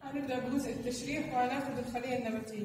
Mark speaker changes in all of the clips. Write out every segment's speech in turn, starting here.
Speaker 1: هنبدأ بجزء التشريح وهناخد الخلية النباتية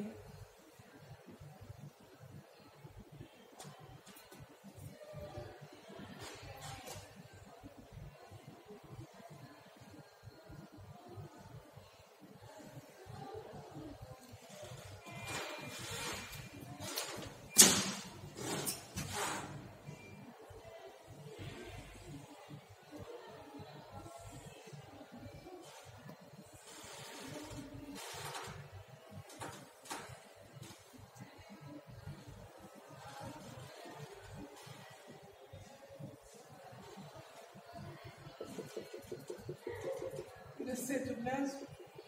Speaker 1: ده السيتوبلازم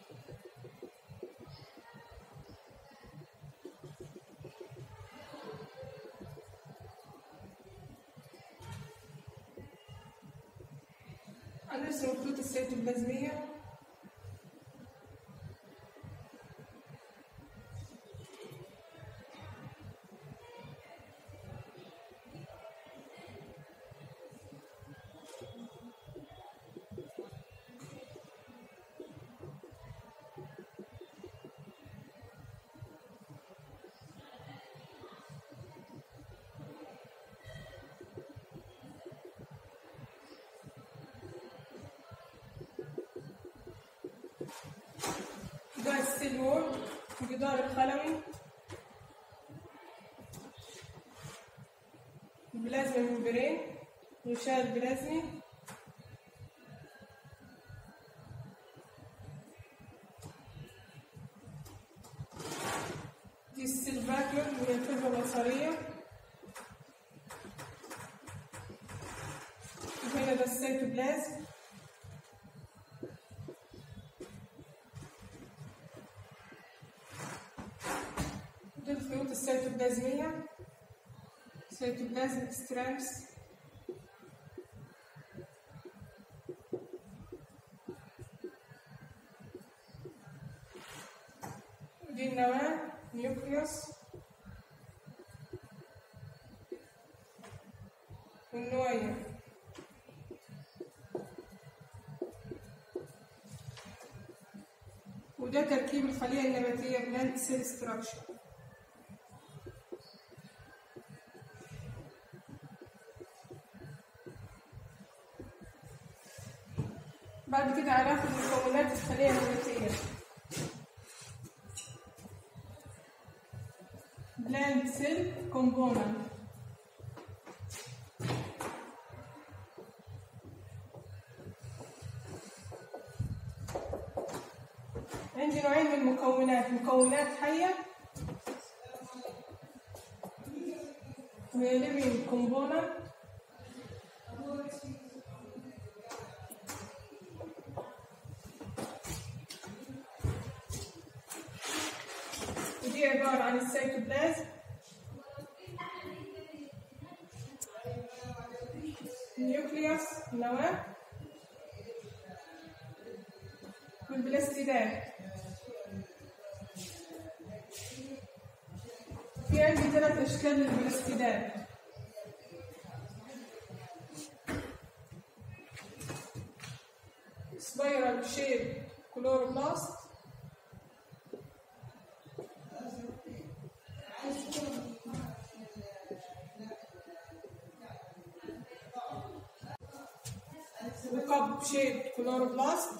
Speaker 1: هنرسم الخطوط السيتوبلازمية ده السيل وول الجدار الخلوي البلازما ممبرين غشاء البلازمي دي السيل فاكيوم وهي الفلفة البصرية وهنا ده السيتوبلازم دي الخيوط السيتوبلازمية سيتوبلازم سترامس دي النواة نيوكليوس والنوايا وده تركيب الخلية النباتية بلانت سيل ستراكشر بعد كده هناخد مكونات الخلية النباتية plant cell component عندي نوعين من المكونات مكونات حية وهي living component ودي عبارة عن السيتوبلازم النيوكليوس النواة والبلاستيدات في عندي ثلاث أشكال للبلاستيدات سبايرال شيب كلوروبلاست وكب شيب كلوروبلاست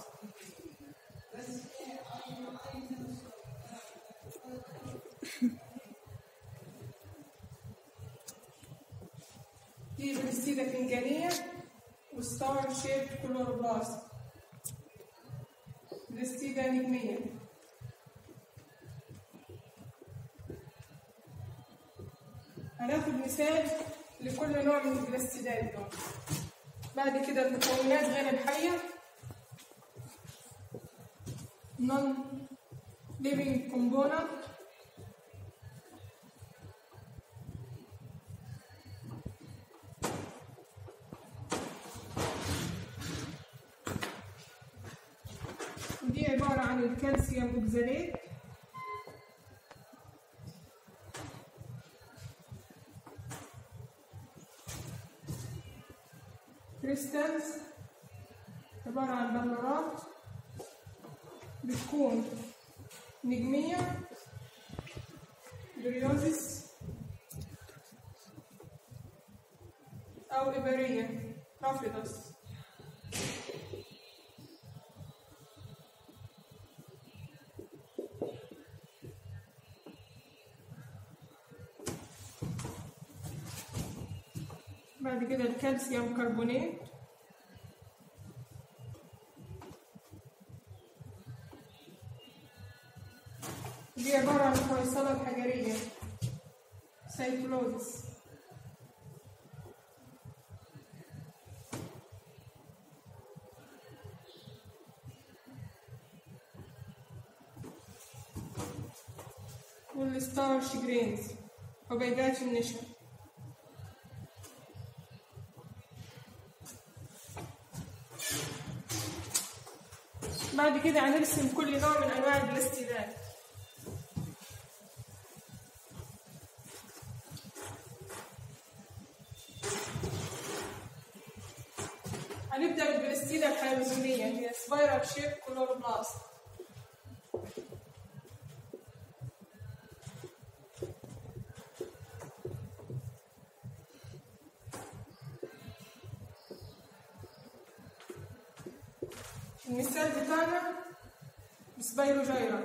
Speaker 1: دي بلاستيدة فنجانية وستار شيب كلوروبلاست بلاستيدة نجمية هناخد مثال لكل نوع من البلاستيدات دول بعد كده المكونات غير الحية non living component ودي عبارة عن الكالسيوم اوكزاليت كريستالز عبارة عن بلورات بتكون نجمية بريوزس أو إبرية رافضس بعد كده الكالسيوم كربونات دي عبارة عن الحويصلة الحجرية سايكلوزس والستارش جرينز حبيبات النشا بعد كده هنرسم كل نوع من انواع البلاستيدات هنبدأ بالبلاستيدة الحلزونية هي سبايرال شيب كلوروبلاست المثال بتاعنا سبايروجايرا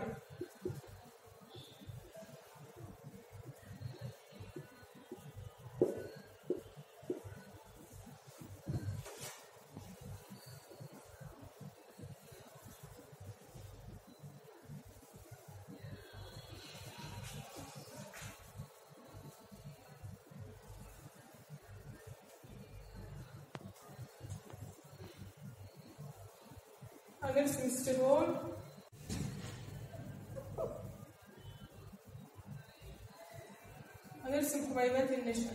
Speaker 1: هنرسم ستيرول هنرسم حبيبات النشا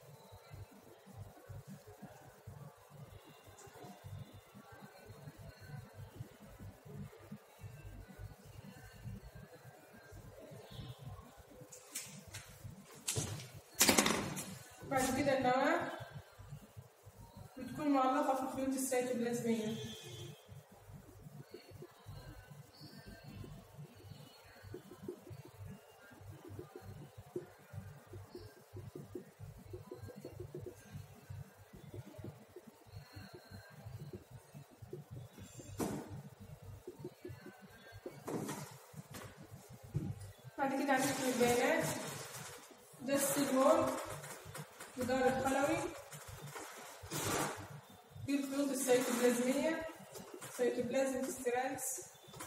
Speaker 1: بعد كده النواة بتكون معلقة في الخيوط السيتوبلازمية بعد كده هنكتب البيانات ده السيلول ودار الخلوي دي الخيوط السيتوبلازمية سيتوبلازم سترانس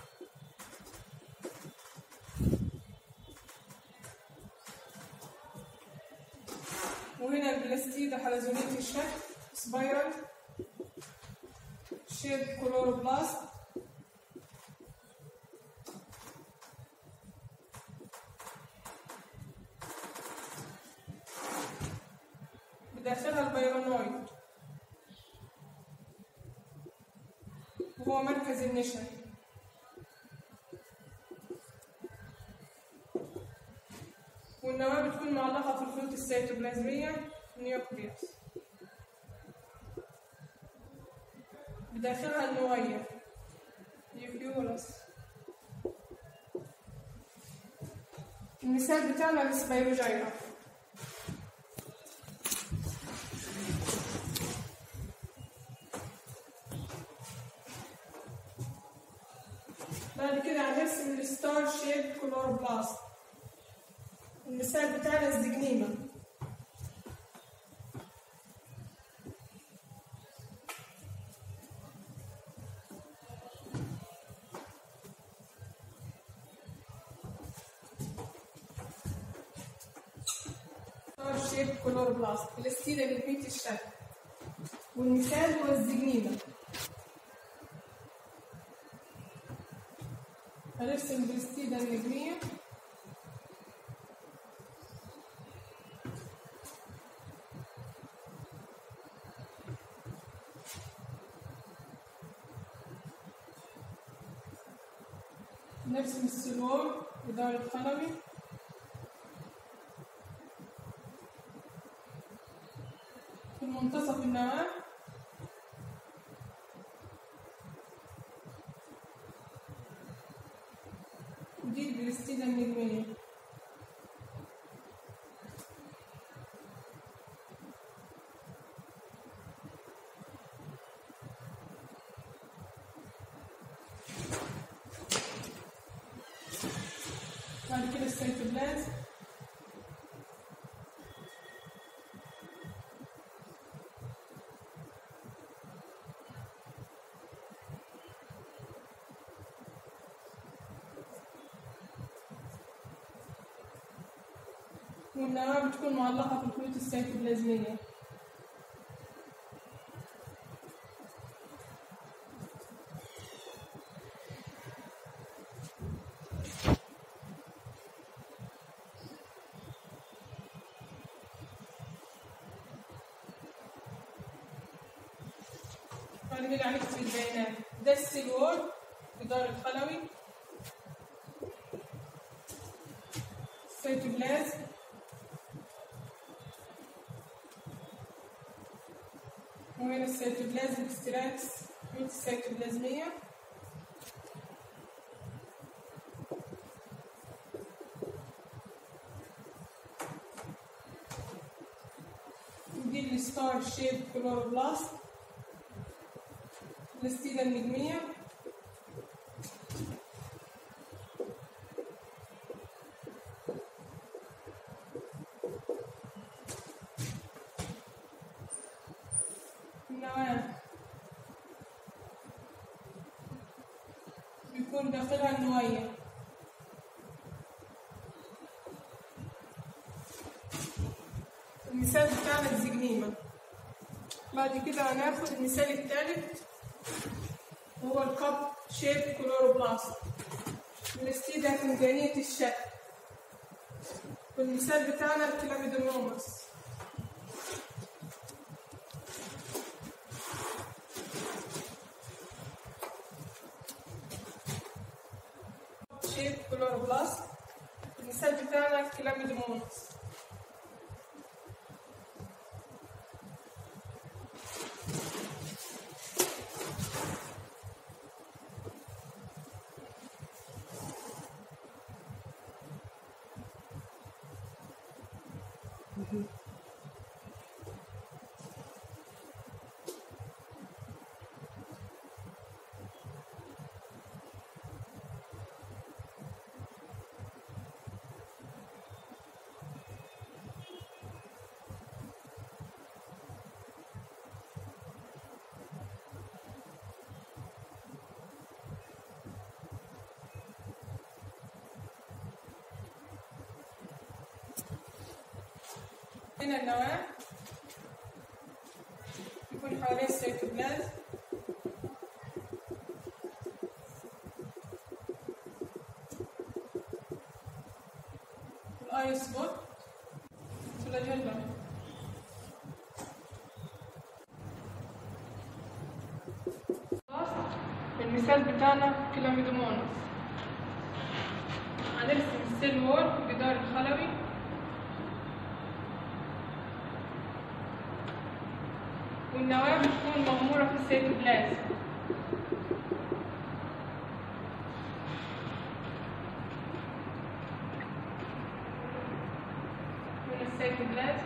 Speaker 1: وهنا البلاستيدة حلزونية الشكل سبايرال شيب كلوروبلاست بداخلها البيرونويد وهو مركز النشا والنواة بتكون معلقة في الخيوط السيتوبلازمية نيوكليوس بداخلها النوايا نيوكليولس المثال بتاعنا السبيروجايرا بعد كده هنرسم الستار شيب كلوروبلاست المثال بتاعنا الزجنيمة ستار شيب كلوروبلاست بلاستيدة لبيت الشكل والمثال هو الزجنيمة هنرسم بلاستيدة النجمية نرسم السلول ودار الخلوي في منتصف النواة دي البلاستيدة النجمية بعد كده السيتوبلازم والنواة بتكون معلقة في الخيوط السيتوبلازمية بعد كده هنكتب البيانات ده السيل وول الجدار الخلوي السيتوبلازم وهنا السيتوبلازم ستراكس خيوط السيتوبلازمية دي الستار شيب كلوروبلاست الاستيلة النجمية النواة بيكون داخلها النوية المثال بتاعنا الزجنيمة بعد كده هناخد المثال الثالث هو الكب شيب كلوروبلاست الاستيدا فنجانية الشكل والمثال بتاعنا الكلاميدونوماس شيب كلوروبلاست المثال بتاعنا الكلاميدونوماس هنا النواة يكون حوالين السيتوبلازم الاي سبوت فلاجيلا المثال بتاعنا كلاميدومونس هنرسم السيل وول الجدار الخلوي والنواة بتكون مغمورة في السيتوبلازم من السيتوبلازم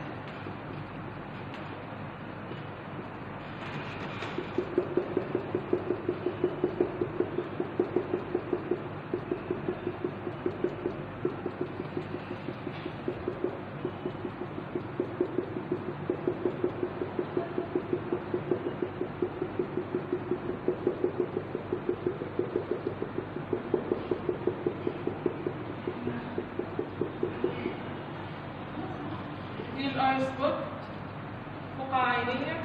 Speaker 1: دي الاي سبوت بقعة عينية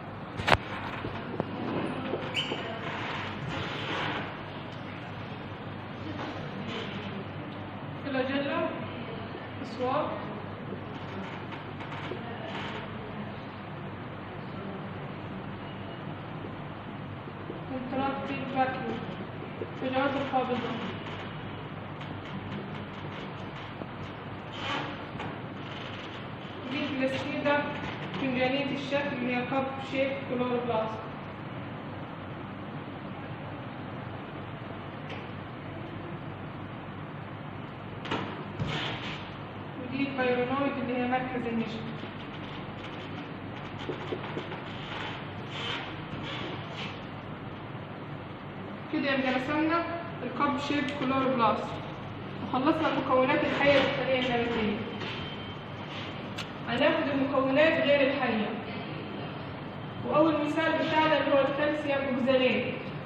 Speaker 1: فلاجيلا اسواق كونتراكتي فاكيوم فجوات القابضة دي بلاستيدا فنجانية الشكل اللي هي كاب شيب كلوروبلاست دي البايرونويد اللي هي مركز النشا كده يبقى رسمنا الكاب شيب كلوروبلاست وخلصنا المكونات الحية للخلية النباتية هناخد المكونات غير الحية وأول مثال بتاعنا اللي هو الكالسيوم أوكزالات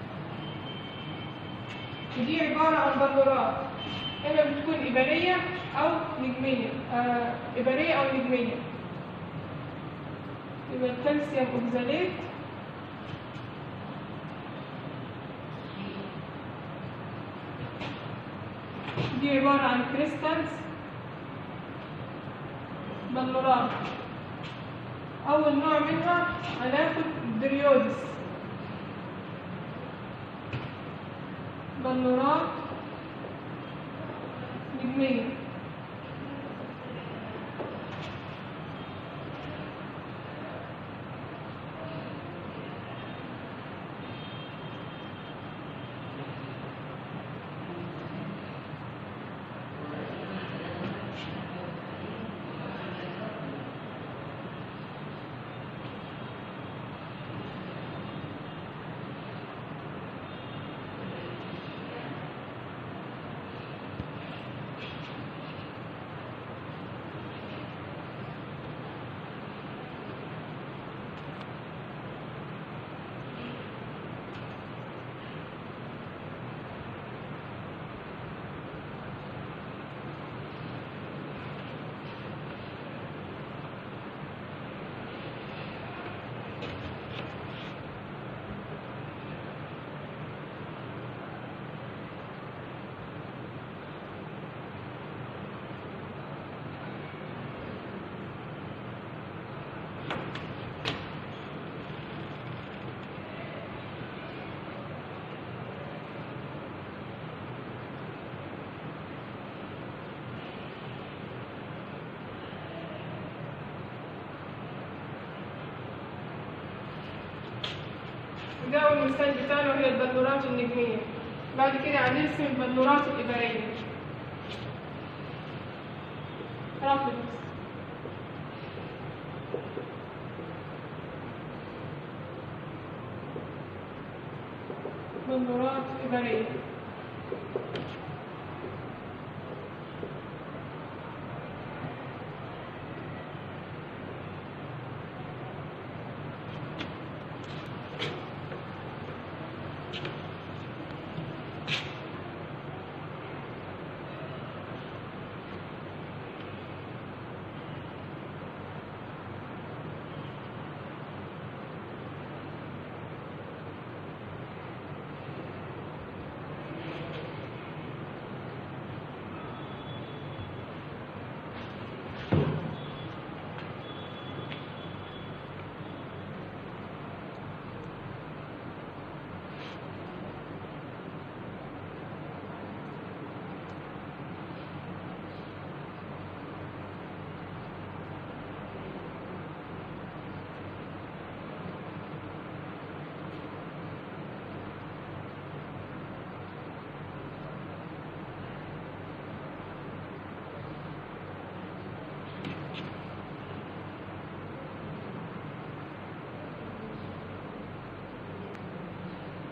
Speaker 1: ودي عبارة عن بلورات إما بتكون إبرية أو نجمية آه إبرية أو نجمية يبقى الكالسيوم أوكزالات دي عبارة عن كريستالز بلورات أول نوع منها هناخد دريودس بلورات نجمية ده أول مثال بتاعنا وهي البلورات النجمية بعد كده هنرسم البلورات الإبرية رافض بلورات إبرية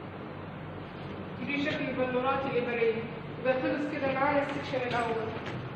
Speaker 1: دي شكل البلورات الإبرية يبقى خلص كده معانا السكشن الأول